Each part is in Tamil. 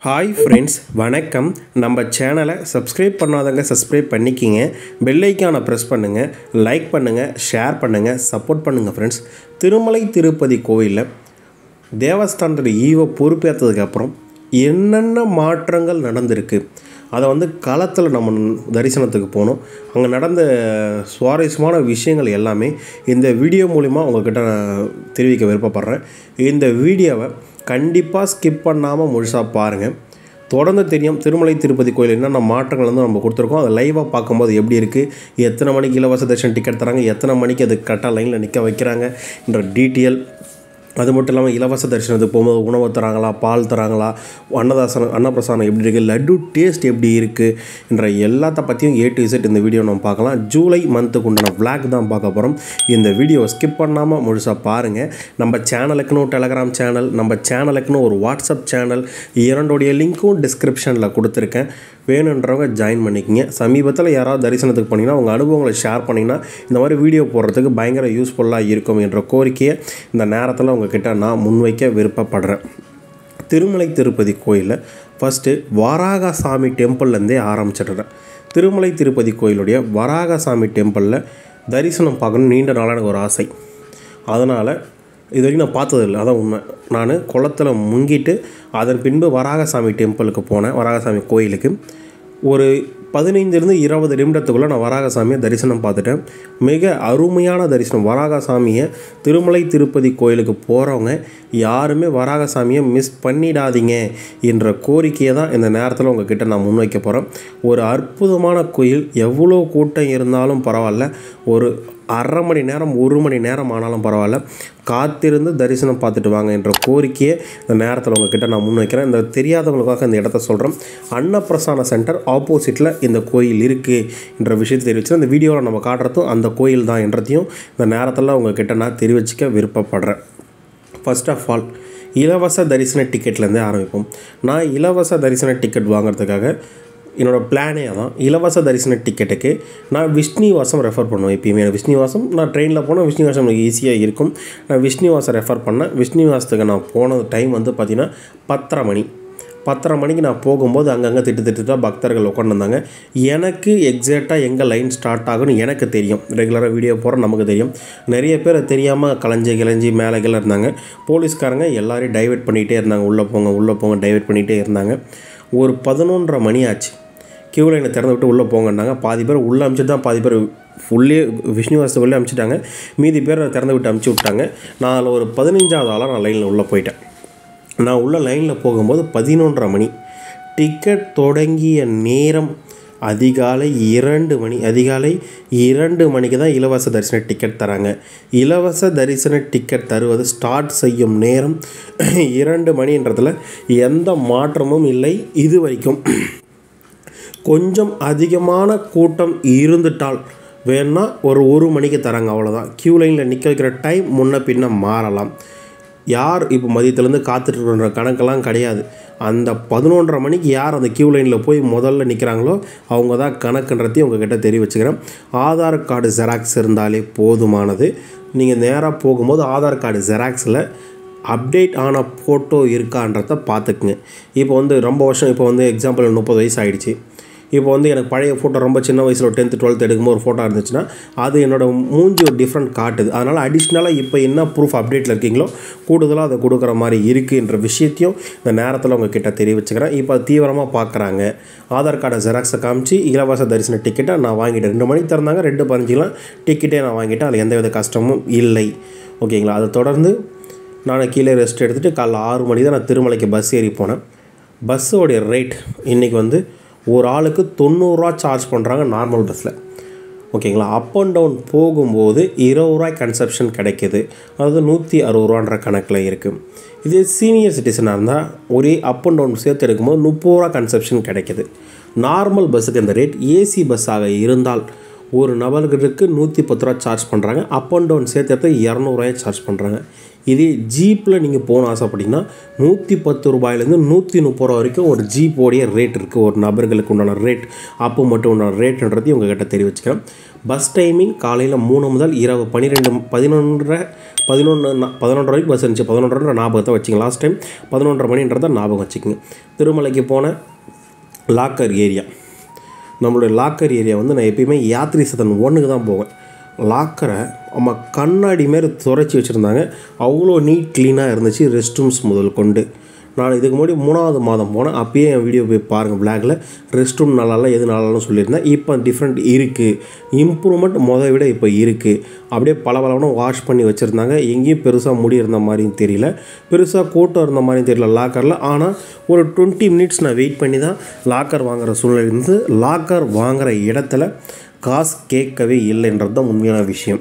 ஹாய் ஃப்ரெண்ட்ஸ் வணக்கம் நம்ம சேனலை சப்ஸ்கிரைப் பண்ணாதவங்க சப்ஸ்கிரைப் பண்ணிக்கிங்க பெல்லைக்கானை ப்ரெஸ் பண்ணுங்கள் லைக் பண்ணுங்கள் ஷேர் பண்ணுங்கள் சப்போர்ட் பண்ணுங்கள் ஃப்ரெண்ட்ஸ் திருமலை திருப்பதி கோவிலில் தேவஸ்தானத்தில் ஈவோ பொறுப்பேற்றதுக்கப்புறம் என்னென்ன மாற்றங்கள் நடந்திருக்கு அதை வந்து களத்தில் நம்ம தரிசனத்துக்கு போனோம் அங்கே நடந்த சுவாரஸ்யமான விஷயங்கள் எல்லாமே இந்த வீடியோ மூலிமா உங்ககிட்ட நான் தெரிவிக்க விருப்பப்படுறேன் இந்த வீடியோவை கண்டிப்பாக ஸ்கிப் பண்ணாமல் முழுசாக பாருங்கள் தொடர்ந்து தெரியும் திருமலை திருப்பதி கோயில் என்னென்ன மாற்றங்கள் வந்து நம்ம கொடுத்துருக்கோம் அதை லைவாக பார்க்கும்போது எப்படி இருக்குது எத்தனை மணிக்கு இலவச தரிசனம் டிக்கெட் தராங்க எத்தனை மணிக்கு அது கரெக்டாக லைனில் நிற்க வைக்கிறாங்க என்ற டீட்டெயில் அது மட்டும் இல்லாமல் இலவச தரிசனத்துக்கு போகும்போது உணவு தராங்களா பால் தராங்களா அன்னதாசனம் அன்னப்பிரசானம் எப்படி இருக்குது லட்டு டேஸ்ட் எப்படி இருக்குது என்ற எல்லாத்த பற்றியும் ஏ டு இசட் இந்த வீடியோ நம்ம பார்க்கலாம் ஜூலை மந்த்துக்கு உண்டான vlog தான் பார்க்க போகிறோம் இந்த வீடியோ ஸ்கிப் பண்ணாமல் முழுசாக பாருங்கள் நம்ம சேனலுக்குன்னு ஒரு டெலகிராம் சேனல் நம்ம சேனலுக்குன்னு ஒரு வாட்ஸ்அப் சேனல் இரண்டோடைய லிங்க்கும் டிஸ்கிரிப்ஷனில் கொடுத்துருக்கேன் வேணுன்றவங்க ஜாயின் பண்ணிக்கங்க சமீபத்தில் யாராவது தரிசனத்துக்கு போனீங்கன்னா உங்கள் அனுபவங்களை ஷேர் பண்ணிங்கன்னா இந்த மாதிரி வீடியோ போடுறதுக்கு பயங்கர யூஸ்ஃபுல்லாக இருக்கும் என்ற கோரிக்கையை இந்த நேரத்தில் உங்ககிட்ட நான் முன்வைக்க விருப்பப்படுறேன் திருமலை திருப்பதி கோயிலில் ஃபஸ்ட்டு வாராகசாமி டெம்பிள்லேருந்தே ஆரம்பிச்சிடுறேன் திருமலை திருப்பதி கோயிலுடைய வராகசாமி டெம்பிளில் தரிசனம் பார்க்கணும் நீண்ட நாளான எனக்கு ஒரு ஆசை அதனால் இது வரைக்கும் நான் பார்த்ததில்லை அதான் உண்மை நான் குளத்தில் முங்கிட்டு அதன் பின்பு வராகசாமி டெம்பிளுக்கு போனேன் வராகசாமி கோயிலுக்கு ஒரு பதினைந்திலிருந்து இருபது நிமிடத்துக்குள்ளே நான் வராகசாமியை தரிசனம் பார்த்துட்டேன் மிக அருமையான தரிசனம் வராகசாமியை திருமலை திருப்பதி கோயிலுக்கு போகிறவங்க யாருமே வராகசாமியை மிஸ் பண்ணிடாதீங்க என்ற கோரிக்கையை தான் இந்த நேரத்தில் உங்ககிட்ட நான் முன்வைக்க போகிறேன் ஒரு அற்புதமான கோயில் எவ்வளோ கூட்டம் இருந்தாலும் பரவாயில்ல ஒரு அரை மணி நேரம் ஒரு மணி நேரம் ஆனாலும் பரவாயில்ல காத்திருந்து தரிசனம் பார்த்துட்டு வாங்க என்ற கோரிக்கையை இந்த நேரத்தில் உங்ககிட்ட நான் முன்வைக்கிறேன் இந்த தெரியாதவங்களுக்காக இந்த இடத்த சொல்கிறேன் அன்னப்பிரசான சென்டர் ஆப்போசிட்டில் இந்த கோயில் இருக்குது என்ற விஷயத்தை தெரிவிச்சு அந்த வீடியோவில் நம்ம காட்டுறதும் அந்த கோயில் தான் என்றதையும் இந்த நேரத்தில் உங்ககிட்ட நான் தெரிவிச்சிக்க விருப்பப்படுறேன் ஃபர்ஸ்ட் ஆஃப் ஆல் இலவச தரிசன டிக்கெட்லேருந்தே ஆரம்பிப்போம் நான் இலவச தரிசன டிக்கெட் வாங்குறதுக்காக என்னோடய பிளானே அதான் இலவச தரிசன டிக்கெட்டுக்கு நான் விஷ்ணுவாசம் ரெஃபர் பண்ணுவேன் எப்பயுமே எனக்கு விஷ்ணுவாசம் நான் ட்ரெயினில் போனால் விஷ்ணுவாசம் எனக்கு ஈஸியாக இருக்கும் நான் விஷ்ணுவாசம் ரெஃபர் பண்ணேன் விஷ்ணுவாசத்துக்கு நான் போன டைம் வந்து பார்த்திங்கன்னா பத்தரை மணி பத்தரை மணிக்கு நான் போகும்போது அங்கங்கே திட்டு திட்டுட்டா பக்தர்கள் உட்காந்துருந்தாங்க எனக்கு எக்ஸாக்டாக எங்கே லைன் ஸ்டார்ட் ஆகும்னு எனக்கு தெரியும் ரெகுலராக வீடியோ போகிற நமக்கு தெரியும் நிறைய பேர் தெரியாமல் கலைஞ்சி கிளஞ்சி மேலே கீழே இருந்தாங்க போலீஸ்காரங்க எல்லாரையும் டைவெர்ட் பண்ணிகிட்டே இருந்தாங்க உள்ளே போங்க உள்ளே போங்க டைவெர்ட் பண்ணிகிட்டே இருந்தாங்க ஒரு பதினொன்றரை மணி ஆச்சு கியூ லைனை திறந்து விட்டு உள்ளே போங்கன்னாங்க பாதி பேர் உள்ளே அமிச்சிட்டு தான் பாதி பேர் ஃபுல்லே விஷ்ணுவாசத்தை உள்ளே அமிச்சிட்டாங்க மீதி பேர் திறந்து விட்டு அமுச்சு விட்டாங்க நான் அதில் ஒரு பதினஞ்சாவது ஆளாக நான் லைனில் உள்ளே போயிட்டேன் நான் உள்ள லைனில் போகும்போது பதினொன்றரை மணி டிக்கெட் தொடங்கிய நேரம் அதிகாலை இரண்டு மணி அதிகாலை இரண்டு மணிக்கு தான் இலவச தரிசன டிக்கெட் தராங்க இலவச தரிசன டிக்கெட் தருவது ஸ்டார்ட் செய்யும் நேரம் இரண்டு மணின்றதில் எந்த மாற்றமும் இல்லை இது வரைக்கும் கொஞ்சம் அதிகமான கூட்டம் இருந்துட்டால் வேணால் ஒரு ஒரு மணிக்கு தராங்க அவ்வளோதான் க்யூ லைனில் நிற்க வைக்கிற டைம் முன்ன பின்ன மாறலாம் யார் இப்போ மதியத்துலேருந்து காத்துட்ருக்கிற கணக்கெல்லாம் கிடையாது அந்த பதினொன்றரை மணிக்கு யார் அந்த க்யூ லைனில் போய் முதல்ல நிற்கிறாங்களோ அவங்க தான் கணக்குன்றதையும் உங்ககிட்ட தெரிய வச்சுக்கிறேன் ஆதார் கார்டு ஜெராக்ஸ் இருந்தாலே போதுமானது நீங்கள் நேராக போகும்போது ஆதார் கார்டு ஜெராக்ஸில் அப்டேட் ஆன ஃபோட்டோ இருக்கான்றத பார்த்துக்குங்க இப்போ வந்து ரொம்ப வருஷம் இப்போ வந்து எக்ஸாம்பிள் முப்பது வயசு ஆகிடுச்சு இப்போ வந்து எனக்கு பழைய ஃபோட்டோ ரொம்ப சின்ன வயசில் டென்த்து டுவெல்த் எடுக்கும்போது ஒரு ஃபோட்டோ இருந்துச்சுன்னா அது என்னோடய மூஞ்சி ஒரு டிஃப்ரெண்ட் காட்டுது அதனால் அடிஷ்னலாக இப்போ என்ன ப்ரூஃப் அப்டேட்டில் இருக்கீங்களோ கூடுதலாக அதை கொடுக்குற மாதிரி இருக்குன்ற விஷயத்தையும் இந்த நேரத்தில் உங்ககிட்ட தெரிய வச்சுக்கிறேன் இப்போ தீவிரமாக பார்க்குறாங்க ஆதார் கார்டை ஜெராக்ஸை காமிச்சு இலவச தரிசன டிக்கெட்டை நான் வாங்கிட்டேன் ரெண்டு மணிக்கு திறந்தாங்க ரெண்டு பதினஞ்சுலாம் டிக்கெட்டே நான் வாங்கிட்டேன் அதில் எந்தவித கஷ்டமும் இல்லை ஓகேங்களா அதை தொடர்ந்து நான் கீழே ரெஸ்ட் எடுத்துகிட்டு காலைல ஆறு மணி தான் நான் திருமலைக்கு பஸ் ஏறி போனேன் பஸ்ஸோடைய ரேட் இன்றைக்கி வந்து ஒரு ஆளுக்கு தொண்ணூறுரூவா சார்ஜ் பண்ணுறாங்க நார்மல் பஸ்ஸில் ஓகேங்களா அப் அண்ட் டவுன் போகும்போது இருபது ரூபாய் கன்செப்ஷன் கிடைக்கிது அதாவது நூற்றி அறுபது ரூபான்ற கணக்கில் இருக்குது இதே சீனியர் சிட்டிசனாக இருந்தால் ஒரே அப் அண்ட் டவுன் சேர்த்து எடுக்கும்போது முப்பது ரூபா கன்செப்ஷன் கிடைக்கிது நார்மல் பஸ்ஸுக்கு இந்த ரேட் ஏசி பஸ்ஸாக இருந்தால் ஒரு நபர்களுக்கு நூற்றி பத்து ரூபா சார்ஜ் பண்ணுறாங்க அப் அண்ட் டவுன் சேர்த்து இரநூறுவாயை சார்ஜ் பண்ணுறாங்க இதே ஜீப்பில் நீங்கள் போகணும் ஆசைப்பட்டீங்கன்னா நூற்றி பத்து ரூபாயிலேருந்து நூற்றி முப்பது ரூபா வரைக்கும் ஒரு ஜீப்போடைய ரேட் இருக்குது ஒரு நபர்களுக்கு உண்டான ரேட் அப்போ மட்டும் உண்டான ரேட்டுன்றது உங்ககிட்ட தெரிவிச்சுக்கிறேன் பஸ் டைமிங் காலையில் மூணு முதல் இரவு பன்னிரெண்டு பதினொன்றரை பதினொன்று பதினொன்றரை வரைக்கும் பஸ் இருந்துச்சு பதினொன்றரை ஞாபகத்தை வச்சுங்க லாஸ்ட் டைம் பதினொன்றரை மணின்றதை ஞாபகம் வச்சுக்கோங்க திருமலைக்கு போன லாக்கர் ஏரியா நம்மளுடைய லாக்கர் ஏரியா வந்து நான் எப்பயுமே யாத்ரி சதன் ஒன்றுக்கு தான் போவேன் லாக்கரை நம்ம கண்ணாடி மாரி துடைச்சி வச்சுருந்தாங்க அவ்வளோ நீட் க்ளீனாக இருந்துச்சு ரெஸ்ட் ரூம்ஸ் முதல் கொண்டு நான் இதுக்கு முன்னாடி மூணாவது மாதம் போனேன் அப்பயே என் வீடியோ போய் பாருங்கள் பிளாகில் ரெஸ்ட் ரூம் நல்லா எது நல்லாலும் சொல்லியிருந்தேன் இப்போ டிஃப்ரெண்ட் இருக்குது இம்ப்ரூவ்மெண்ட் முத விட இப்போ இருக்குது அப்படியே பல பலவனும் வாஷ் பண்ணி வச்சுருந்தாங்க எங்கேயும் பெருசாக முடி இருந்த மாதிரியும் தெரியல பெருசாக கூட்டம் இருந்த மாதிரியும் தெரியல லாக்கரில் ஆனால் ஒரு டுவெண்ட்டி மினிட்ஸ் நான் வெயிட் பண்ணி தான் லாக்கர் வாங்குகிற சூழ்நிலை இருந்து லாக்கர் வாங்குகிற இடத்துல காசு கேட்கவே இல்லைன்றது தான் உண்மையான விஷயம்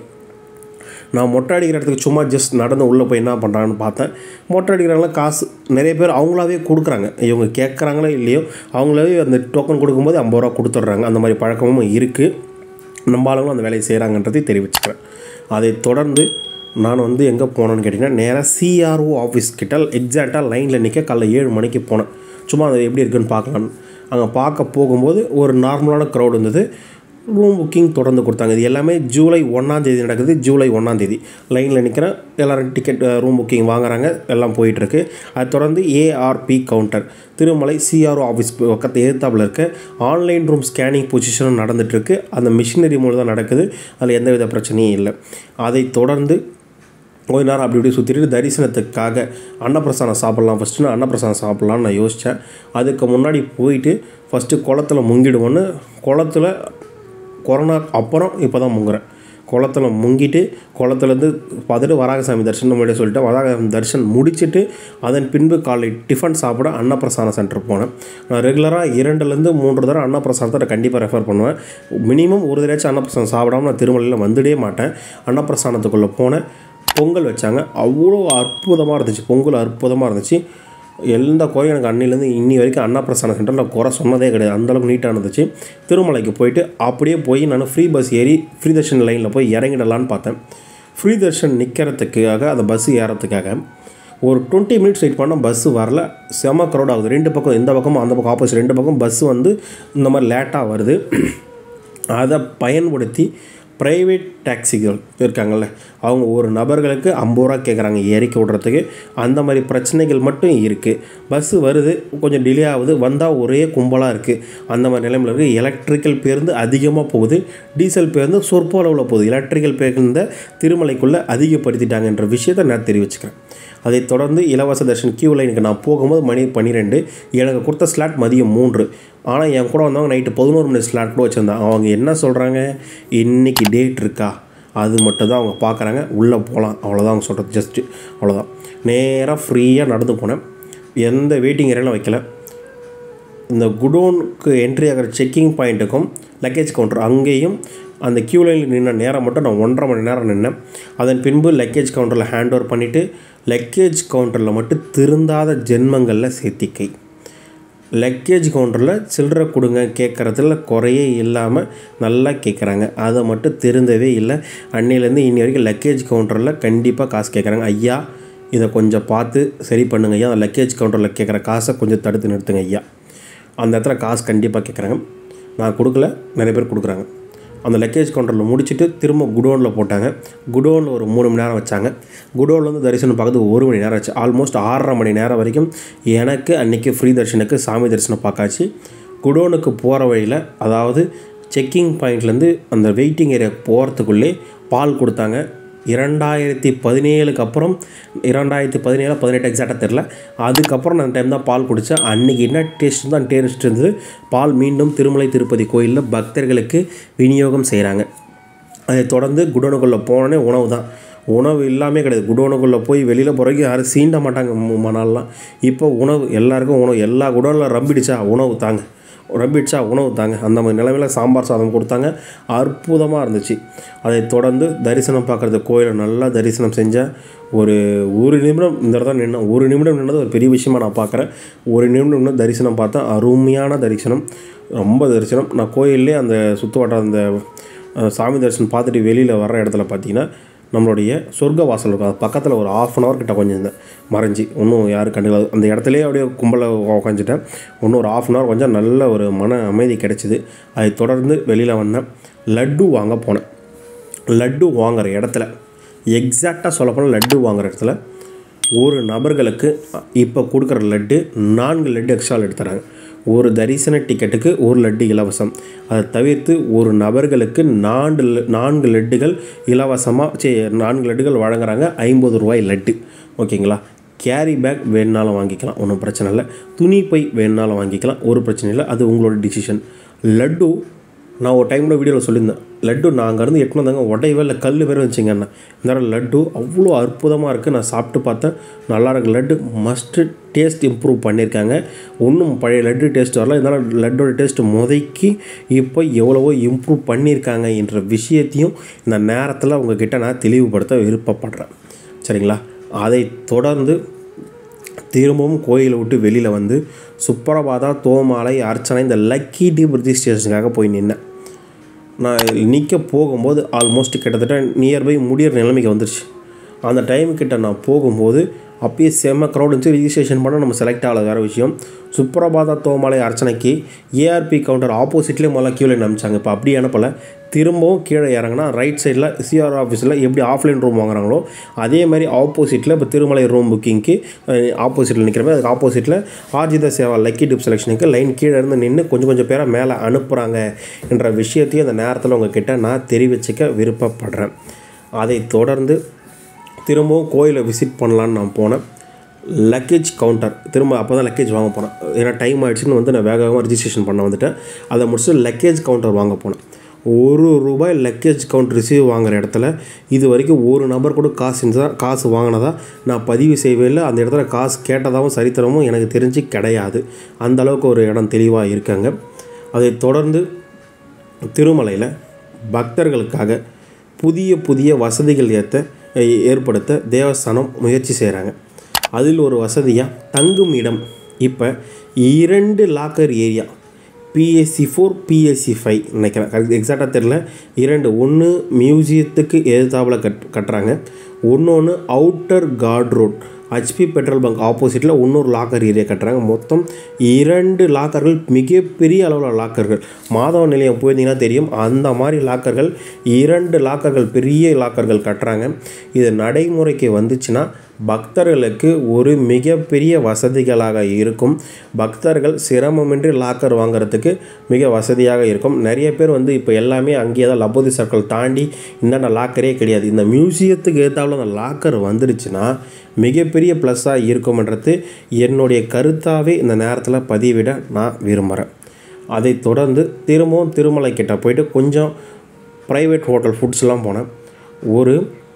நான் மொட்டை அடிக்கிற இடத்துக்கு சும்மா ஜஸ்ட் நடந்து உள்ளே போய் என்ன பண்ணுறாங்கன்னு பார்த்தேன் மொட்டை அடிக்கிறாங்களா காசு நிறைய பேர் அவங்களாவே கொடுக்குறாங்க இவங்க கேட்குறாங்களோ இல்லையோ அவங்களாவே அந்த டோக்கன் கொடுக்கும்போது ஐம்பது ரூபா கொடுத்துட்றாங்க அந்த மாதிரி பழக்கமும் இருக்குது நம்ம ஆளுங்களும் அந்த வேலையை செய்கிறாங்கன்றதை தெரிவிச்சுக்கிறேன் அதை தொடர்ந்து நான் வந்து எங்கே போனேன்னு கேட்டிங்கன்னா நேராக சிஆர்ஓ ஆஃபீஸ் கிட்ட எக்ஸாக்டாக லைனில் நிற்க காலைல ஏழு மணிக்கு போனேன் சும்மா அது எப்படி இருக்குன்னு பார்க்கலான்னு அங்கே பார்க்க போகும்போது ஒரு நார்மலான க்ரௌட் இருந்தது ரூம் புக்கிங் தொடர்ந்து கொடுத்தாங்க இது எல்லாமே ஜூலை ஒன்றாந்தேதி நடக்குது ஜூலை ஒன்றாந்தேதி லைனில் நிற்கிறேன் எல்லோரும் டிக்கெட் ரூம் புக்கிங் வாங்குறாங்க எல்லாம் போயிட்டுருக்கு அது தொடர்ந்து ARP counter Tirumala CRO office பக்கத்து எதிர்த்தாப்பில் இருக்க ஆன்லைன் ரூம் ஸ்கேனிங் பொசிஷனும் நடந்துகிட்ருக்கு அந்த மிஷினரி மூலம் தான் நடக்குது அதில் எந்தவித பிரச்சனையும் இல்லை அதை தொடர்ந்து கொஞ்ச நேரம் அப்படி இப்படி சுற்றிட்டு தரிசனத்துக்காக அன்னப்பிரசானம் சாப்பிட்லாம் ஃபஸ்ட்டு அன்னப்பிரசானம் சாப்பிட்லான்னு நான் யோசித்தேன் அதுக்கு முன்னாடி போயிட்டு ஃபஸ்ட்டு குளத்துல முங்கிடுவோன்னு குளத்துல கொரோனா அப்புறம் இப்போ தான் முங்குறேன் குளத்துல முங்கிட்டு குளத்துலேருந்து பார்த்துட்டு வராகசாமி தரிசனம் முன்னாடி சொல்லிட்டு வராகசாமி தரிசனம் முடிச்சுட்டு அதன் பின்பு காலை டிஃபன் சாப்பிட அன்னப்பிரசான சென்டர் போனேன் நான் ரெகுலராக இரண்டுலேருந்து மூன்று தடவை அன்னப்பிரசானத்தை நான் கண்டிப்பாக ரெஃபர் பண்ணுவேன் மினிமம் ஒரு தடவையாச்சும் அன்னப்பிரசானம் சாப்பிடாம நான் திருமலையில் வந்துடவே மாட்டேன் அன்னப்பிரசானத்துக்குள்ளே போனேன் பொங்கல் வச்சாங்க அவ்வளோ அற்புதமாக இருந்துச்சு பொங்கல் அற்புதமாக இருந்துச்சு எந்த குறையும் எனக்கு அன்னிலேருந்து இன்னி வரைக்கும் அன்னப்பிரசான சென்டரில் குறை சொன்னதே கிடையாது அந்தளவுக்கு நீட்டாக இருந்துச்சு திருமலைக்கு போயிட்டு அப்படியே போய் நான் ஃப்ரீ பஸ் ஏறி ஃப்ரீ தர்ஷன் லைனில் போய் இறங்கிடலான்னு பார்த்தேன் ஃப்ரீ தர்ஷன் நிற்கிறதுக்காக அந்த பஸ் ஏறத்துக்காக ஒரு டுவெண்ட்டி மினிட்ஸ் வெயிட் பண்ணால் பஸ்ஸு வரல செம க்ரௌட் ஆகுது ரெண்டு பக்கம் இந்த பக்கமும் அந்த பக்கம் ஆப்போசிட் ரெண்டு பக்கம் பஸ்ஸு வந்து இந்த மாதிரி லேட்டாக வருது அதை பயன்படுத்தி ப்ரைவேட் டாக்ஸிகள் இருக்காங்கள்ல அவங்க ஒரு நபர்களுக்கு ஐம்பது ரூபா கேட்குறாங்க இறக்கி விட்றதுக்கு அந்த மாதிரி பிரச்சனைகள் மட்டும் இருக்குது பஸ்ஸு வருது கொஞ்சம் டிலே ஆகுது வந்தால் ஒரே கும்பலாக இருக்குது அந்த மாதிரி நிலைமையில் இருக்குது எலக்ட்ரிக்கல் பேருந்து அதிகமாக போகுது டீசல் பேருந்து சொற்ப அளவில் போகுது எலக்ட்ரிக்கல் பேருந்தை திருமலைக்குள்ளே அதிகப்படுத்திட்டாங்கன்ற விஷயத்தை நான் தெரிவிச்சுக்கிறேன் அதைத் தொடர்ந்து இலவச தர்ஷன் கியூ லைனுக்கு நான் போகும்போது மணி பன்னிரெண்டு எனக்கு கொடுத்த ஸ்லாட் மதியம் மூன்று ஆனால் என் கூட வந்தவங்க நைட்டு பதினோரு மணி ஸ்லாட் கூட வச்சுருந்தாங்க அவங்க என்ன சொல்கிறாங்க இன்றைக்கி டேட் இருக்கா அது மட்டும் தான் அவங்க பார்க்குறாங்க உள்ளே போகலாம் அவ்வளோதான் அவங்க சொல்கிறது ஜஸ்ட்டு அவ்வளோதான் நேராக ஃப்ரீயாக நடந்து போனேன் எந்த வெயிட்டிங் ஏரியாவில் வைக்கல இந்த குடோனுக்கு என்ட்ரி ஆகிற செக்கிங் பாயிண்ட்டுக்கும் லக்கேஜ் கவுண்டர் அங்கேயும் அந்த க்யூ லைனில் நின்ன நேரம் மட்டும் நான் ஒன்றரை மணி நேரம் நின்னேன் அதன் பின்பு லக்கேஜ் கவுண்டரில் ஹேண்ட் ஓவர் பண்ணிவிட்டு லக்கேஜ் கவுண்டரில் மட்டும் திருந்தாத ஜென்மங்களில் சேர்த்திக்கை லக்கேஜ் கவுண்டரில் சில்லறை கொடுங்க கேட்குறதுல குறையே இல்லாமல் நல்லா கேட்குறாங்க அதை மட்டும் திருந்தவே இல்லை அன்னையிலேருந்து இன்னி வரைக்கும் லக்கேஜ் கவுண்டரில் கண்டிப்பாக காசு கேட்குறாங்க ஐயா இதை கொஞ்சம் பார்த்து சரி பண்ணுங்க ஐயா அந்த லக்கேஜ் கவுண்டரில் கேட்குற காசை கொஞ்சம் தடுத்து நிறுத்துங்க ஐயா அந்த இடத்துல காசு கண்டிப்பாக கேட்குறாங்க நான் கொடுக்கல நிறைய பேர் கொடுக்குறாங்க அந்த லக்கேஜ் கவுண்டரில் முடிச்சுட்டு திரும்ப குடோனில் போட்டாங்க குடோனில் ஒரு மூணு மணி நேரம் வச்சாங்க குடோனில் வந்து தரிசனம் பார்க்கறதுக்கு ஒரு மணி நேரம் ஆச்சு ஆல்மோஸ்ட் ஆறரை மணி நேரம் வரைக்கும் எனக்கு அன்றைக்கி ஃப்ரீ தரிசனுக்கு சாமி தரிசனம் பார்க்காச்சு குடோனுக்கு போகிற வழியில் அதாவது செக்கிங் பாயிண்ட்லேருந்து அந்த வெயிட்டிங் ஏரியா போகிறதுக்குள்ளே பால் கொடுத்தாங்க இரண்டாயிரத்தி பதினேழுக்கு அப்புறம் இரண்டாயிரத்தி பதினேழு பதினெட்டு எக்ஸாக்டாக தெரில அதுக்கப்புறம் நான் டைம் தான் பால் குடித்தேன் அன்றைக்கி என்ன டேஸ்ட் தான் டேஸ்ட் இருந்தது பால் மீண்டும் திருமலை திருப்பதி கோயிலில் பக்தர்களுக்கு விநியோகம் செய்கிறாங்க அதை தொடர்ந்து குடோனுக்குள்ளே போனோடனே உணவு தான் உணவு இல்லாமல் கிடையாது குடோனுக்குள்ளே போய் வெளியில் போகிறதுக்கு யாரும் சீண்ட மாட்டாங்க மணாலாம் இப்போ உணவு எல்லாருக்கும் உணவு எல்லா குடோனில் ரம்பிடிச்சா உணவு தாங்க ரம்பிடிச்சா உணவு தாங்க அந்த மாதிரி நிலைமையில் சாம்பார் சாதம் கொடுத்தாங்க அற்புதமாக இருந்துச்சு அதை தொடர்ந்து தரிசனம் பார்க்குறது கோயிலை நல்லா தரிசனம் செஞ்சேன் ஒரு ஒரு நிமிடம் இந்த இடத்துல நின்று ஒரு நிமிடம் நின்னது ஒரு பெரிய விஷயமா நான் பார்க்குறேன் ஒரு நிமிடம் நின்று தரிசனம் பார்த்தேன் அருமையான தரிசனம் ரொம்ப தரிசனம் நான் கோயிலே அந்த சுற்று வட்டார அந்த அஹ், சாமி தரிசனம் பார்த்துட்டு வெளியில் வர்ற இடத்துல பார்த்தீங்கன்னா நம்மளுடைய சொர்க்க வாசல் இருக்கும் அது பக்கத்தில் ஒரு ஆஃப் அன் ஹவர் கிட்ட கொஞ்சம் இருந்தேன் மறைஞ்சி இன்னும் யாரும் கண்டுக்கல அந்த இடத்துலயே அப்படியே கும்பலை உக்காந்துட்டேன் இன்னும் ஒரு ஆஃப் அன் ஹவர் கொஞ்சம் நல்ல ஒரு மன அமைதி கிடைச்சிது அதை தொடர்ந்து வெளியில் வந்தேன் லட்டு வாங்க போனேன் லட்டு வாங்குற இடத்துல எக்ஸாக்டாக சொல்லப்போனால் லட்டு வாங்குற இடத்துல ஒரு நபர்களுக்கு இப்போ கொடுக்குற லட்டு நான்கு லட்டு எக்ஸ்ட்ரா லட்டு தராங்க ஒரு தரிசன டிக்கெட்டுக்கு ஒரு லட்டு இலவசம் அதை தவிர்த்து ஒரு நபர்களுக்கு நான்கு ல- நான்கு லட்டுகள் இலவசமாக சரி நான்கு லட்டுகள் வழங்குறாங்க ஐம்பது ரூபாய் லட்டு ஓகேங்களா கேரி பேக் வேணுனாலும் வாங்கிக்கலாம் ஒன்றும் பிரச்சனை இல்லை துணி பை வேணுனாலும் வாங்கிக்கலாம் ஒரு பிரச்சனை இல்லை அது உங்களோட டிசிஷன் லட்டு நான் ஒரு டைமில் வீடியோவில் சொல்லியிருந்தேன் லட்டு நான் அங்கேருந்து எட்டுனு வந்தாங்க உடையவே இல்லை கல் வேறு வச்சுங்க அண்ணா இந்த தடவை லட்டு அவ்வளோ அற்புதமாக இருக்குது நான் சாப்பிட்டு பார்த்தேன் நல்லா இருக்கு லட்டு மஸ்ட்டு டேஸ்ட் இம்ப்ரூவ் பண்ணியிருக்காங்க ஒன்றும் பழைய லட்டு டேஸ்ட் வரல இருந்தாலும் லட்டோட டேஸ்ட் முதக்கி இப்போ எவ்வளவோ இம்ப்ரூவ் பண்ணியிருக்காங்க என்ற விஷயத்தையும் இந்த நேரத்தில் உங்ககிட்ட நான் தெளிவுபடுத்த விருப்பப்படுறேன் சரிங்களா அதை தொடர்ந்து திரும்பவும் கோயிலை விட்டு வெளியில் வந்து சுப்பரபாதா தோமாலை அர்ச்சனை இந்த லக்கி டீப் ரிஜிஸ்ட்ரேஷனுக்காக போய் நின்னேன் நான் நிற்க போகும்போது ஆல்மோஸ்ட் கிட்டத்தட்ட நியர்பை முடியிற நிலைமைக்கு வந்துருச்சு அந்த டைம் கிட்ட நான் போகும்போது அப்பயே செம்ம க்ரௌட் இருந்துச்சு ரிஜிஸ்ட்ரேஷன் பண்ண நம்ம செலக்ட் ஆகல வேறு விஷயம் சுப்ரபாத தோமலை அர்ச்சனைக்கு ஏஆர்பி கவுண்டர் ஆப்போசிட்லேயே முதல்ல கீழே அனுப்பிச்சாங்க இப்போ அப்படி அனுப்பலை திரும்பவும் கீழே இறங்கினா ரைட் சைடில் சிஆர் ஆஃபீஸில் எப்படி ஆஃப்லைன் ரூம் வாங்குறாங்களோ அதே மாதிரி ஆப்போசிட்டில் இப்போ திருமலை ரூம் புக்கிங்க்கு ஆப்போசிட்டில் நிற்கிறப்ப அதுக்கு ஆப்போசிட்டில் ஆர்ஜித சேவா லக்கி டிப் செலெக்ஷனுக்கு லைன் கீழே இருந்து நின்று கொஞ்சம் கொஞ்சம் பேரை மேலே அனுப்புகிறாங்க என்ற விஷயத்தையும் அந்த நேரத்தில் உங்ககிட்ட நான் தெரிவிச்சுக்க விருப்பப்படுறேன் அதை தொடர்ந்து திரும்பவும் கோயிலை விசிட் பண்ணலான்னு நான் போனேன் லக்கேஜ் கவுண்டர் திரும்ப அப்போ தான் லக்கேஜ் வாங்க போனேன் ஏன்னா டைம் ஆயிடுச்சுன்னு வந்து நான் வேக வேகமாக ரிஜிஸ்ட்ரேஷன் பண்ண வந்துட்டேன் அதை முடிச்சுட்டு லக்கேஜ் கவுண்டர் வாங்க போனேன் ஒரு ரூபாய் லக்கேஜ் கவுண்ட் ரிசீவ் வாங்குற இடத்துல இது வரைக்கும் ஒரு நபர் கூட காசு இருந்தா காசு வாங்கினதா நான் பதிவு செய்யவே இல்லை அந்த இடத்துல காசு கேட்டதாகவும் சரித்திரமும் எனக்கு தெரிஞ்சு கிடையாது அந்த அளவுக்கு ஒரு இடம் தெளிவாக இருக்காங்க அதை தொடர்ந்து திருமலையில் பக்தர்களுக்காக புதிய புதிய வசதிகள் ஏற்ற ஏற்படுத்த தேவஸ்தானம் முயற்சி செய்கிறாங்க அதில் ஒரு வசதியாக தங்கும் இடம் இப்போ இரண்டு locker area PSC four PSC five நினைக்கிறேன் எக்ஸாக்டாக தெரில இரண்டு ஒன்று மியூசியத்துக்கு எதிர்த்தாப்பில் கட் கட்டுறாங்க ஒன்று அவுட்டர் கார்ட் ரோட் ஹச்பி பெட்ரோல் பங்க் ஆப்போசிட்டில் இன்னொரு லாக்கர் ஏரியா கட்டுறாங்க மொத்தம் இரண்டு லாக்கர்கள் மிகப்பெரிய அளவில் லாக்கர்கள் மாதவ நிலையம் போயிருந்தீங்கன்னா தெரியும் அந்த மாதிரி லாக்கர்கள் இரண்டு லாக்கர்கள் பெரிய லாக்கர்கள் கட்டுறாங்க இது நடைமுறைக்கு வந்துச்சுன்னா பக்தர்களுக்கு ஒரு மிகப்பெரிய வசதிகளாக இருக்கும் பக்தர்கள் சிரமமின்றி லாக்கர் வாங்குறதுக்கு மிக வசதியாக இருக்கும் நிறைய பேர் வந்து இப்போ எல்லாமே அங்கேயே தான் லபோதி சர்க்கிள் தாண்டி இந்தாண்ட லாக்கரே கிடையாது இந்த மியூசியத்துக்கு ஏற்றாப்புல அந்த லாக்கர் வந்துடுச்சுன்னா மிகப்பெரிய ப்ளஸ்ஸாக இருக்கும்ன்றது என்னுடைய கருத்தாகவே இந்த நேரத்தில் பதிவிட நான் விரும்புகிறேன் அதை தொடர்ந்து திரும்பவும் திருமலை கிட்ட போயிட்டு கொஞ்சம் ப்ரைவேட் ஹோட்டல் ஃபுட்ஸ்லாம் போனேன் ஒரு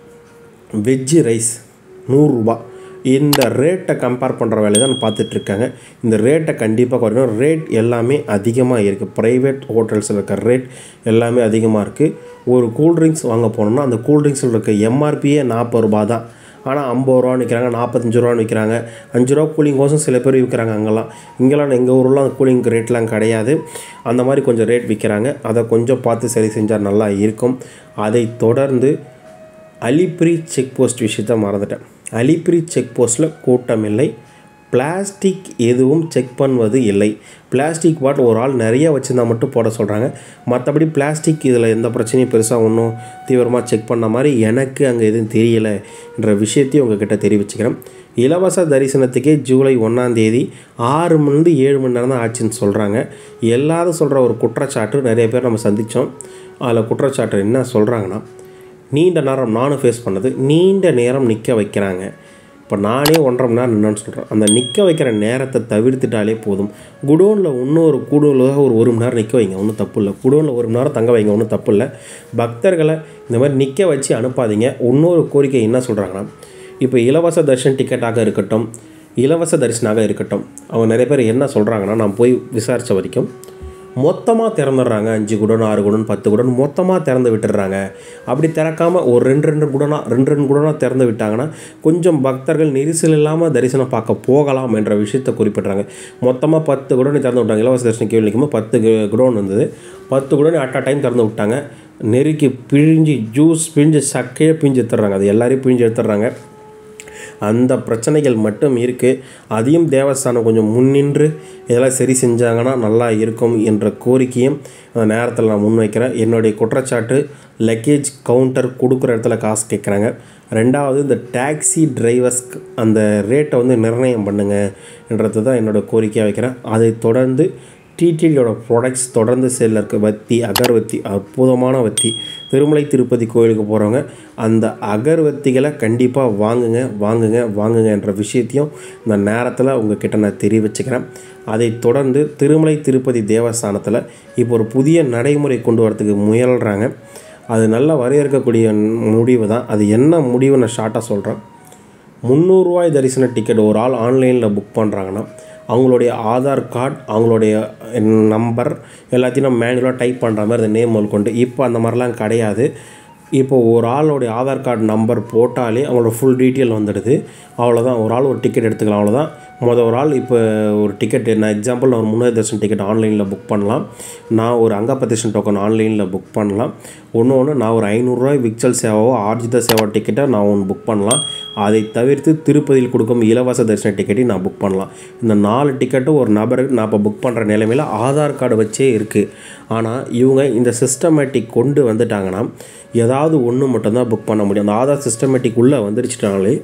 வெஜ்ஜு ரைஸ் நூறுரூபா இந்த ரேட்டை கம்பேர் பண்ணுற வேலையை தான் பார்த்துட்ருக்காங்க இந்த ரேட்டை கண்டிப்பாக குறைக்கணும் ரேட் எல்லாமே அதிகமாக இருக்குது ப்ரைவேட் ஹோட்டல்ஸில் இருக்க ரேட் எல்லாமே அதிகமாக இருக்குது ஒரு கூல்ட்ரிங்க்ஸ் வாங்க போனோம்னா அந்த கூல்ட்ரிங்க்ஸில் இருக்க எம்ஆர்பியே நாற்பது ரூபா தான் ஆனால் ஐம்பது ரூபா விற்கிறாங்க நாற்பத்தஞ்சு ரூபா விற்கிறாங்க அஞ்சு ரூபா கூலிங் கோசம் சில பேர் விற்கிறாங்க அங்கெல்லாம் இங்கெல்லாம் எங்கள் ஊர்லாம் கூலிங் ரேட்லாம் கிடையாது அந்த மாதிரி கொஞ்சம் ரேட் விற்கிறாங்க அதை கொஞ்சம் பார்த்து சரி செஞ்சால் நல்லா இருக்கும் அதை தொடர்ந்து அலிப்ரி செக் போஸ்ட் விஷயத்தை மறந்துட்டேன் அலிப்ரி செக் போஸ்ட்டில் கூட்டம் இல்லை பிளாஸ்டிக் எதுவும் செக் பண்ணுவது இல்லை பிளாஸ்டிக் பாட்டில் ஒரு ஆள் நிறைய வச்சுருந்தா மட்டும் போட சொல்கிறாங்க மற்றபடி பிளாஸ்டிக் இதில் எந்த பிரச்சனையும் பெருசாக ஒன்றும் தீவிரமாக செக் பண்ண மாதிரி எனக்கு அங்கே எதுவும் தெரியலை என்ற விஷயத்தையும் உங்ககிட்ட தெரிவிச்சுக்கிறேன் இலவச தரிசனத்துக்கே ஜூலை ஒன்றாந்தேதி ஆறு மணிலேருந்து ஏழு மணி நேரம் தான் ஆச்சுன்னு சொல்கிறாங்க எல்லாரும் சொல்கிற ஒரு குற்றச்சாட்டு நிறைய பேர் நம்ம சந்தித்தோம் அதில் குற்றச்சாட்டு என்ன சொல்கிறாங்கன்னா நீண்ட நேரம் நானும் ஃபேஸ் பண்ணது நீண்ட நேரம் நிற்க வைக்கிறாங்க இப்போ நானே ஒன்றரை மணி நேரம் நின்னு சொல்கிறேன் அந்த நிற்க வைக்கிற நேரத்தை தவிர்த்துட்டாலே போதும் குடோனில் இன்னொரு குடோனில் ஒரு ஒரு மணி நேரம் நிற்க வைங்க ஒன்றும் தப்பு இல்லை குடோனில் ஒரு மணி நேரம் தங்க வைங்க ஒன்றும் தப்பு இல்லை பக்தர்களை இந்த மாதிரி நிற்க வச்சு அனுப்பாதீங்க இன்னொரு கோரிக்கை என்ன சொல்கிறாங்கன்னா இப்போ இலவச தர்ஷன் டிக்கெட்டாக இருக்கட்டும் இலவச தரிசனாக இருக்கட்டும் அவங்க நிறைய பேர் என்ன சொல்கிறாங்கன்னா நான் போய் விசாரித்த வரைக்கும் மொத்தமாக திறந்துடுறாங்க அஞ்சு குடன் ஆறு குடன் பத்து குடன் மொத்தமாக திறந்து விட்டுடுறாங்க அப்படி திறக்காமல் ஒரு ரெண்டு ரெண்டு குடனா ரெண்டு ரெண்டு குடனாக திறந்து விட்டாங்கன்னா கொஞ்சம் பக்தர்கள் நெரிசல் இல்லாமல் தரிசனம் பார்க்க போகலாம் என்ற விஷயத்தை குறிப்பிட்றாங்க மொத்தமாக பத்து குடோனை திறந்து விட்டாங்க இலவச தரிசனம் கேள்வி நிற்கும்போது பத்து குடோன் வந்தது பத்து குடோனை அட் அ டைம் திறந்து விட்டாங்க நெருக்கி பிழிஞ்சு ஜூஸ் பிழிஞ்சு சக்கையே பிழிஞ்சு எடுத்துடுறாங்க அது எல்லாரையும் பிழிஞ்சு எடுத்துடுறாங்க அந்த பிரச்சனைகள் மட்டும் இருக்குது அதையும் தேவஸ்தானம் கொஞ்சம் முன்னின்று இதெல்லாம் சரி செஞ்சாங்கன்னா நல்லா இருக்கும் என்ற கோரிக்கையும் அந்த நேரத்தில் நான் முன்வைக்கிறேன் என்னுடைய குற்றச்சாட்டு லக்கேஜ் கவுண்டர் கொடுக்குற இடத்துல காசு கேட்குறாங்க ரெண்டாவது இந்த டாக்ஸி டிரைவர்ஸ் அந்த ரேட்டை வந்து நிர்ணயம் பண்ணுங்கன்றது தான் என்னோடய கோரிக்கையாக வைக்கிறேன் அதை தொடர்ந்து டிடிடியோட ப்ராடக்ட்ஸ் தொடர்ந்து சேலில் இருக்க வத்தி அகர்வத்தி அற்புதமான வத்தி திருமலை திருப்பதி கோயிலுக்கு போகிறவங்க அந்த அகர்வத்திகளை கண்டிப்பாக வாங்குங்க வாங்குங்க வாங்குங்க என்ற விஷயத்தையும் இந்த நேரத்தில் உங்ககிட்ட நான் தெரிவிச்சுக்கிறேன் அதை தொடர்ந்து திருமலை திருப்பதி தேவஸ்தானத்தில் இப்போ ஒரு புதிய நடைமுறை கொண்டு வரதுக்கு முயல்கிறாங்க அது நல்லா வரையறுக்கக்கூடிய முடிவு தான் அது என்ன முடிவு நான் ஷார்ட்டாக சொல்கிறேன் முந்நூறுரூவாய் தரிசன டிக்கெட் ஒரு ஆள் ஆன்லைனில் புக் பண்ணுறாங்கன்னா அவங்களுடைய ஆதார் கார்டு அவங்களுடைய நம்பர் எல்லாத்தையும் நம்ம மேனுவலாக டைப் பண்ணுற மாதிரி அந்த நேம் முதல் கொண்டு இப்போ அந்த மாதிரிலாம் கிடையாது இப்போ ஒரு ஆளுடைய ஆதார் கார்டு நம்பர் போட்டாலே அவங்களோட ஃபுல் டீட்டெயில் வந்துடுது அவ்வளோதான் ஒரு ஆள் ஒரு டிக்கெட் எடுத்துக்கலாம் அவ்வளோதான் மொதல் ஒரு ஆள் இப்போ ஒரு டிக்கெட் நான் எக்ஸாம்பிள் நான் ஒரு முன்னாடி தர்ஷன் டிக்கெட் ஆன்லைனில் புக் பண்ணலாம் நான் ஒரு அங்கப்பதேஷன் டோக்கன் ஆன்லைனில் புக் பண்ணலாம் ஒன்று ஒன்று நான் ஒரு ஐநூறுரூவாய் விக்சல் சேவாவோ ஆர்ஜித சேவா டிக்கெட்டை நான் ஒன்று புக் பண்ணலாம் அதை தவிர்த்து திருப்பதியில் கொடுக்கும் இலவச தரிசன டிக்கெட்டையும் நான் புக் பண்ணலாம் இந்த நாலு டிக்கெட்டும் ஒரு நபருக்கு நான் இப்போ புக் பண்ணுற நிலைமையில் ஆதார் கார்டு வச்சே இருக்குது ஆனால் இவங்க இந்த சிஸ்டமேட்டிக் கொண்டு வந்துட்டாங்கன்னா ஏதாவது ஒன்று மட்டும்தான் புக் பண்ண முடியும் அந்த ஆதார் சிஸ்டமேட்டிக் உள்ளே வந்துருச்சுனாலே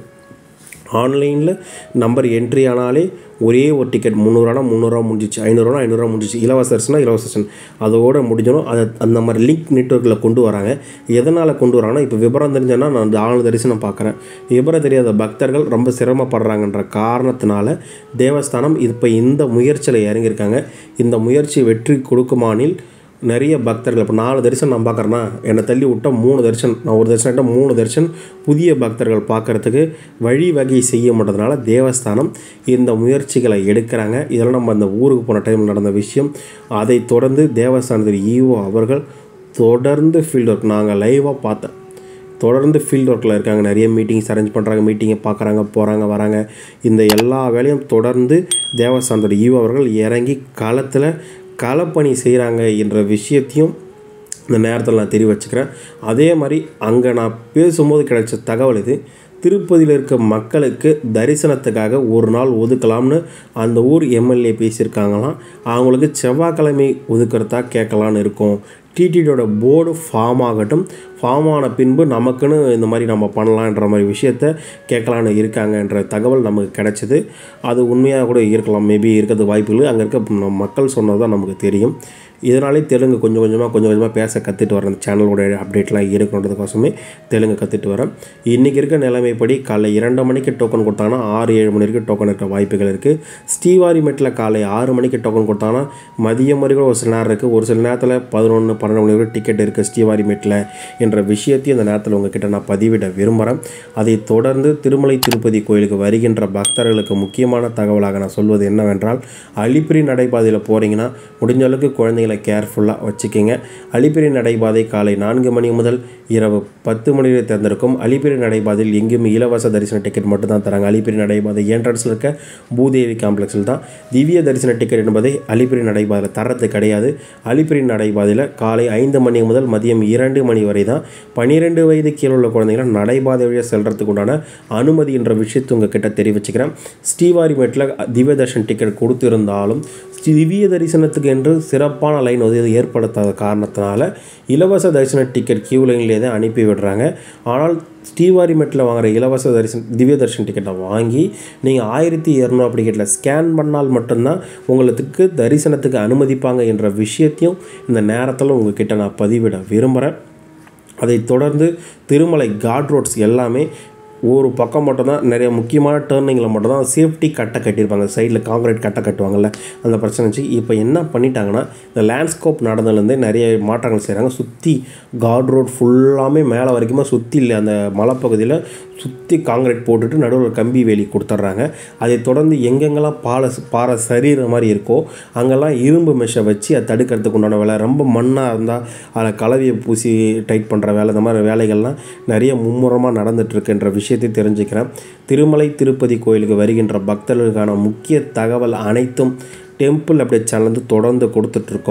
ஆன்லைனில் நம்பர் என்ட்ரி ஆனாலே ஒரே ஒரு டிக்கெட் முந்நூறுவானா முந்நூறுவா முடிஞ்சிச்சு ஐநூறுவா ஐநூறுவா முடிஞ்சிச்சு இலவச தரிசனா இலவச தரிசனம் அதோட முடிஞ்சிடும் அதை அந்த மாதிரி லிங்க் நெட்ஒர்க்கில் கொண்டு வராங்க எதனால் கொண்டு வராங்கன்னா இப்போ விவரம் தெரிஞ்சேன்னா நான் அந்த ஆள் தரிசனம் பார்க்குறேன் விவரம் தெரியாத பக்தர்கள் ரொம்ப சிரமப்படுறாங்கன்ற காரணத்தினால தேவஸ்தானம் இப்போ இந்த முயற்சியில் இறங்கியிருக்காங்க இந்த முயற்சி வெற்றி கொடுக்குமானில் நிறைய பக்தர்கள் இப்போ நாலு தரிசனம் நான் பார்க்குறேன்னா என்னை தள்ளி விட்டால் மூணு தரிசனம் நான் ஒரு தரிசனம் மூணு தரிசனம் புதிய பக்தர்கள் பார்க்குறதுக்கு வழிவகை செய்ய மாட்டதுனால தேவஸ்தானம் இந்த முயற்சிகளை எடுக்கிறாங்க இதெல்லாம் நம்ம அந்த ஊருக்கு போன டைமில் நடந்த விஷயம் அதை தொடர்ந்து தேவஸ்தானத்தில் ஈவோ அவர்கள் தொடர்ந்து ஃபீல்ட் ஒர்க் நாங்கள் லைவாக பார்த்தேன் தொடர்ந்து ஃபீல்ட் ஒர்க்கில் இருக்காங்க நிறைய மீட்டிங்ஸ் அரேஞ்ச் பண்ணுறாங்க மீட்டிங்கை பார்க்குறாங்க போகிறாங்க வராங்க இந்த எல்லா வேலையும் தொடர்ந்து தேவஸ்தானத்தோட ஈவோ அவர்கள் இறங்கி களத்தில் களப்பணி செய்கிறாங்க என்ற விஷயத்தையும் இந்த நேரத்தில் நான் தெரிய வச்சுக்கிறேன் அதே மாதிரி அங்கே நான் பேசும்போது கிடைச்ச தகவல் இது திருப்பதியில் இருக்க மக்களுக்கு தரிசனத்துக்காக ஒரு நாள் ஒதுக்கலாம்னு அந்த ஊர் எம்எல்ஏ பேசியிருக்காங்களாம் அவங்களுக்கு செவ்வாய்க்கிழமை ஒதுக்கிறதா கேட்கலான்னு இருக்கும் டிடிடியோட போர்டு ஃபார்ம் ஆகட்டும் ஃபார்ம் ஆன பின்பு நமக்குன்னு இந்த மாதிரி நம்ம பண்ணலான்ற மாதிரி விஷயத்த கேட்கலான்னு இருக்காங்கன்ற தகவல் நமக்கு கிடைச்சிது அது உண்மையாக கூட இருக்கலாம் மேபி இருக்கிறதுக்கு வாய்ப்புகள் அங்கே இருக்க மக்கள் சொன்னது தான் நமக்கு தெரியும் இதனாலே தெலுங்கு கொஞ்சம் கொஞ்சமாக கொஞ்சம் கொஞ்சமாக பேச கற்றுட்டு வரேன் அந்த சேனலோட அப்டேட்லாம் இருக்கணுன்றதுக்கோசமே தெலுங்கு கற்றுட்டு வரேன் இன்றைக்கி இருக்க நிலைமைப்படி காலைல இரண்டு மணிக்கு டோக்கன் கொடுத்தாங்கன்னா ஆறு ஏழு மணி வரைக்கும் டோக்கன் இருக்க வாய்ப்புகள் இருக்குது ஸ்ரீவாரிமெட்டில் காலை ஆறு மணிக்கு டோக்கன் கொடுத்தாங்கன்னா மதியம் வரைக்கும் ஒரு சில நேரம் இருக்குது ஒரு சில நேரத்தில் பதினொன்று பன்னெண்டு மணி வரைக்கும் டிக்கெட் இருக்குது ஸ்ரீவாரிமெட்டில் என்ற விஷயத்தையும் இந்த நேரத்தில் உங்ககிட்ட நான் பதிவிட விரும்புகிறேன் அதை தொடர்ந்து திருமலை திருப்பதி கோயிலுக்கு வருகின்ற பக்தர்களுக்கு முக்கியமான தகவலாக நான் சொல்வது என்னவென்றால் அலிப்பிரி நடைபாதையில் போகிறீங்கன்னா முடிஞ்ச அளவுக்கு குழந்தைங்களை கேர்ஃபுல்லாக வச்சுக்கிங்க அலிப்பிரி நடைபாதை காலை நான்கு மணி முதல் இரவு பத்து மணி வரை திறந்திருக்கும் அலிப்பிரி நடைபாதையில் எங்கேயுமே இலவச தரிசன டிக்கெட் மட்டும் தான் தராங்க அலிப்பிரி நடைபாதை என்ட்ரன்ஸில் இருக்க பூதேவி காம்ப்ளெக்ஸில் தான் திவ்ய தரிசன டிக்கெட் என்பதை அலிப்பிரி நடைபாதையில் தரது கிடையாது அலிப்பிரி நடைபாதையில் காலை ஐந்து மணி முதல் மதியம் இரண்டு மணி வரை தான் பன்னிரெண்டு வயது கீழே உள்ள குழந்தைகளை நடைபாதை வழியாக செல்றதுக்கு உண்டான அனுமதி என்ற விஷயத்தை உங்ககிட்ட தெரிவிச்சுக்கிறேன் ஸ்ரீவாரிமேட்டில் திவ்ய தர்ஷன் டிக்கெட் கொடுத்திருந்தாலும் ஸ்ரீ திவ்ய தரிசனத்துக்கு என்று சிறப்பான லைன் உதவி ஏற்படுத்தாத காரணத்தினால இலவச தரிசன டிக்கெட் கியூ லைன்லேயே தான் அனுப்பி விடுறாங்க ஆனால் ஸ்ரீவாரிமெட்டில் வாங்குற இலவச தரிசன திவ்ய தரிசன டிக்கெட்டை வாங்கி நீங்கள் ஆயிரத்தி இரநூறு டிக்கெட்டில் ஸ்கேன் பண்ணால் மட்டும்தான் உங்களுக்கு தரிசனத்துக்கு அனுமதிப்பாங்க என்ற விஷயத்தையும் இந்த நேரத்தில் உங்ககிட்ட நான் பதிவிட விரும்புகிறேன் அதை தொடர்ந்து திருமலை காட் ரோட்ஸ் எல்லாமே ஒரு பக்கம் மட்டும்தான் நிறைய முக்கியமான டேர்னிங்கில் மட்டும்தான் சேஃப்டி கட்டை கட்டியிருப்பாங்க சைடில் காங்கிரீட் கட்டை கட்டுவாங்கல்ல அந்த பிரச்சனை வச்சு இப்போ என்ன பண்ணிட்டாங்கன்னா இந்த லேண்ட்ஸ்கோப் நடந்ததுலேருந்தே நிறைய மாற்றங்கள் செய்கிறாங்க சுற்றி காட் ரோட் ஃபுல்லாமே மேலே வரைக்குமே சுற்றி இல்லை அந்த மலைப்பகுதியில் சுற்றி காங்கிரீட் போட்டுட்டு நடுவில் கம்பி வேலி கொடுத்துட்றாங்க அதை தொடர்ந்து எங்கெங்கெல்லாம் பாலை பாறை சரிகிற மாதிரி இருக்கோ அங்கெல்லாம் இரும்பு மெஷை வச்சு அதை தடுக்கிறதுக்கு உண்டான வேலை ரொம்ப மண்ணாக இருந்தால் அதில் கலவையை பூசி டைட் பண்ணுற வேலை இந்த மாதிரி வேலைகள்லாம் நிறைய மும்முரமாக நடந்துகிட்ருக்குன்ற விஷயத்தை தெரிஞ்சுக்கிறேன் திருமலை திருப்பதி கோயிலுக்கு வருகின்ற பக்தர்களுக்கான முக்கிய தகவல் அனைத்தும் டெம்பிள் அப்டேட் சேனல் வந்து தொடர்ந்து கொடுத்துட்ருக்கோம்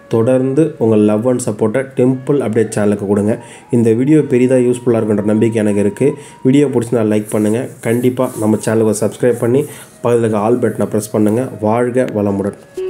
தொடர்ந்து உங்கள் லவ் அண்ட் சப்போர்ட்டை டெம்பிள் அப்டேட் சேனலுக்கு கொடுங்க இந்த வீடியோ பெரிதாக யூஸ்ஃபுல்லாக இருக்குன்ற நம்பிக்கை எனக்கு இருக்குது வீடியோ பிடிச்சிருந்தா லைக் பண்ணுங்கள் கண்டிப்பாக நம்ம சேனலுக்கு சப்ஸ்கிரைப் பண்ணி பக்கத்தில் இருக்க ஆல் பட்டனை ப்ரெஸ் பண்ணுங்கள் வாழ்க வளமுடன்